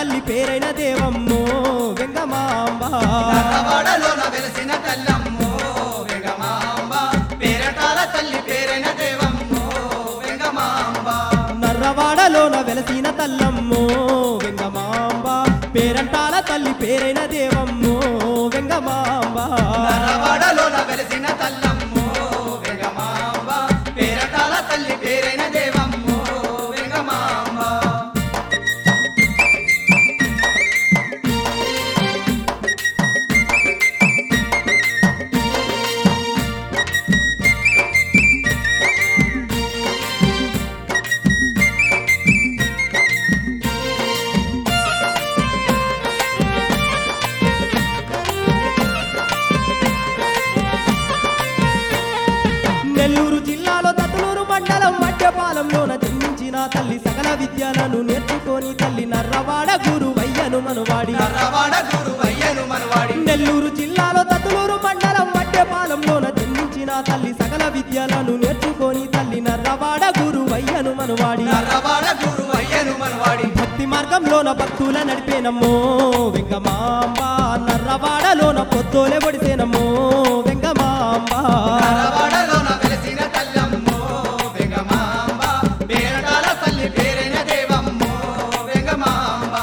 తల్లి పేరైన దేవమ్మో వెంగమాంబ నల్లవాడలోన వెలసిన తల్లమ్మో వెంగమాంబ పేరటాల తల్లి పేరైన దేవమ్మో వెంగమాంబ నర్రవాడలోన వెలసిన తల్లమ్మో వెంగమాంబ పేరంటాల తల్లి పేరైన దేవమ్మో వెంగమాంబ నల్లవాడలోన వెలసిన తల్లమ్మో వెంగమాంబ పేరటాల తల్లి పేరైన దేవమ్మో వెంగమాంబ నెల్లూరు జిల్లాలో దతులూరు మండలం మధ్యపాలెంలోన జన్మించిన తల్లి సకల విద్యలను నేర్చుకొని తల్లి నర్రవాడ గురువయ్యను మనువాడి నల్లవాడ గురువయ్యను మనవాడి నెల్లూరు జిల్లాలో దతులూరు మండలం మధ్యపాలెంలోన జన్మించిన తల్లి సకల విద్యలను నేర్చుకొని తల్లి నర్రవాడ గురువయ్యను మనువాడి నల్లవాడ గురువయ్యను మనవాడి భక్తి మార్గంలోన భక్తుల నడిపేనమ్మో వెంగమాంబ నర్రవాడలోన పొత్తోలే పొడిసేనమ్మో వెంగమాంబ నల్లవాడలోన వెలసిన తల్లమ్మో వెంగమాంబ పేరటాల తల్లి పేరైన దేవమ్మో వెంగమాంబ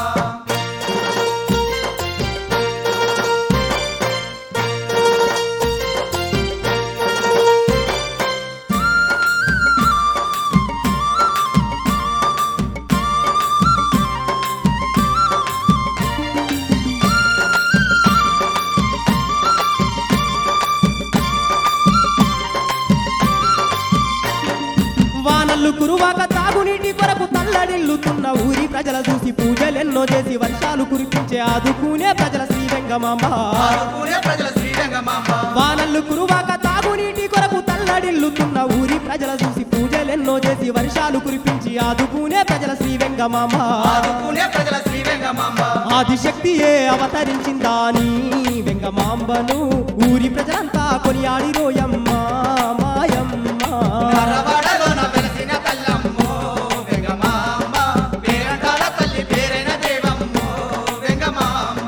వానల్లు కురువాక తాగునీటి కొరకు తల్లడిల్లుతున్న ఊరి ప్రజల చూసి పూజలెన్నో చేసి వర్షాలు కురిపించే ఆదుకునే ప్రజల శ్రీ వెంగమాంబ ఆదుకునే ప్రజల శ్రీ వెంగమాంబ వానల్లు కురువాక తాగునీటి కొరకు తల్లడిల్లుతున్న ఊరి ప్రజల చూసి పూజలెన్నో చేసి వర్షాలు కురిపించి ఆదుకునే ప్రజల శ్రీ వెంగమాంబ ఆదుకునే ప్రజల శ్రీ వెంగమాంబ ఆదిశక్తియే అవతరించిందా నీ వెంగమాంబను ఊరి ప్రజలంతా కొనియాడిరోయమ్మ మాయమ్మ నల్లవాడలోన వెలసిన తల్లమ్మో వెంగమాంబ పేరటాల తల్లి పేరైన దేవమ్మో వెంగమాంబ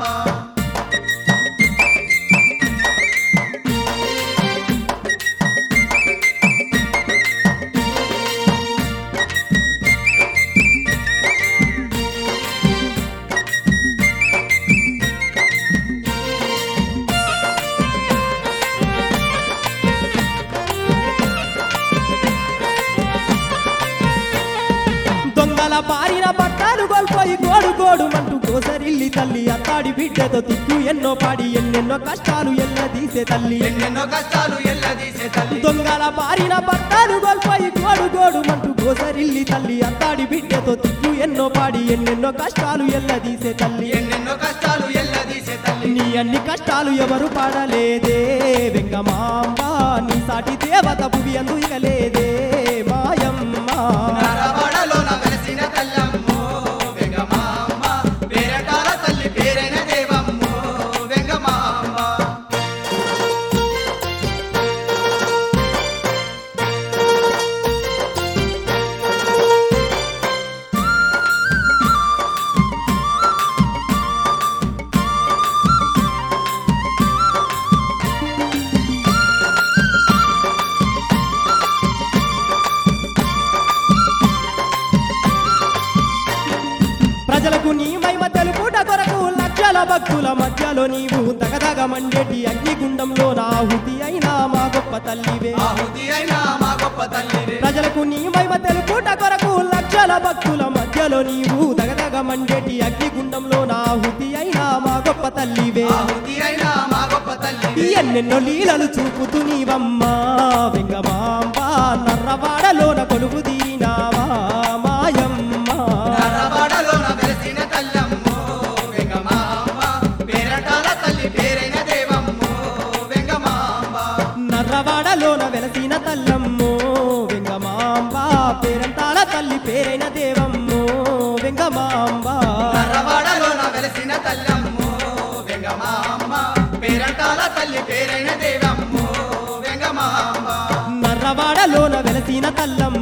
దొంగల పారిన పట్టాలు కోల్పోయి గోడు గోడు మంటూ కోసరిల్లి తల్లి అత్తాడి బిడ్డతో తిట్టు ఎన్నో పాడి ఎన్నెన్నో కష్టాలు ఎల్లదీసే తల్లి ఎన్నెన్నో కష్టాలు ఎల్లదీసే తల్లి దొంగల పారిన పట్టాలు కోల్పోయి గోడు గోడు మంటూ కోసరిల్లి తల్లి అత్తాడి బిడ్డతో తిట్టు ఎన్నో పాడి ఎన్నెన్నో కష్టాలు ఎల్లదీసే తల్లి ఎన్నెన్నో కష్టాలు ఎల్లదీసే తల్లి నీ అన్ని కష్టాలు ఎవరు పాడలేదే వెంగమాంబ నీ సాటి దేవత భువి అందు ఇక లేదే మాయమ్మ నరవాడలోన వెలసిన తల్లమ్మో వెంగమాంబ పేరటాల తల్లి పేరైన దేవమ్మో వెంగమాంబ ప్రజలకు నీ మహిమ తెలుపుట కొరకు లక్షల భక్తుల మధ్యలో నీవు దగదగ మండేటి అగ్నిగుండంలో నాహుతి అయినా మా గొప్ప తల్లివే ఆహుతి అయినా మా గొప్ప తల్లివే ప్రజలకు నీ మహిమ తెలుపుట కొరకు లక్షల భక్తుల మధ్యలో నీవు దగదగ మండేటి అగ్నిగుండంలో నాహుతి అయినా మా గొప్ప తల్లివే ఆహుతి అయినా మా గొప్ప తల్లివే ఎన్నెన్నో లీలలు చూపుతూ నీవమ్మా వెంగమాంబ నర్రవాడలోన కొలువు దీనావా మాయమ్మ నరవాడలోన వెలసిన తల్లమ్మో వెంగమాంబ పేరటాల తల్లి పేరైన దేవమ్మో వెంగమాంబ నర్రవాడలోన వెలసిన తల్లమ్మో వెంగమాంబ పేరంటాల తల్లి పేరైన దేవమ్మో వెంగమాంబ నరవాడలోన వెలసిన తల్లమ్మో వెంగమాంబ పేరటాల తల్లి పేరైన దేవమ్మో వెంగమాంబ నర్రవాడలోన వెలసిన తల్లమ్మ